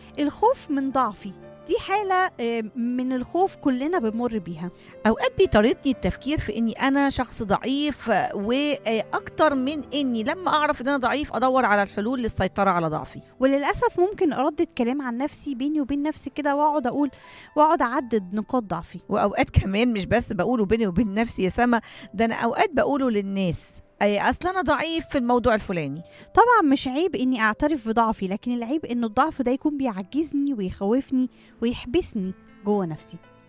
الخوف من ضعفي دي حالة آه، من الخوف كلنا بنمر بيها اوقات بيطاردني التفكير في اني انا شخص ضعيف آه، واكتر من اني لما اعرف ان انا ضعيف ادور على الحلول للسيطره على ضعفي وللأسف ممكن أردد كلام عن نفسي بيني وبين نفسي كده وأقعد أقول وأقعد أعدد نقاط ضعفي واوقات كمان مش بس بقوله بيني وبين نفسي يا سما ده انا اوقات بقوله للناس اي اصل انا ضعيف في الموضوع الفلاني طبعا مش عيب إني أعترف بضعفي لكن العيب إنه الضعف ده يكون بيعجزني ويخوفني ويحبسني جوه نفسي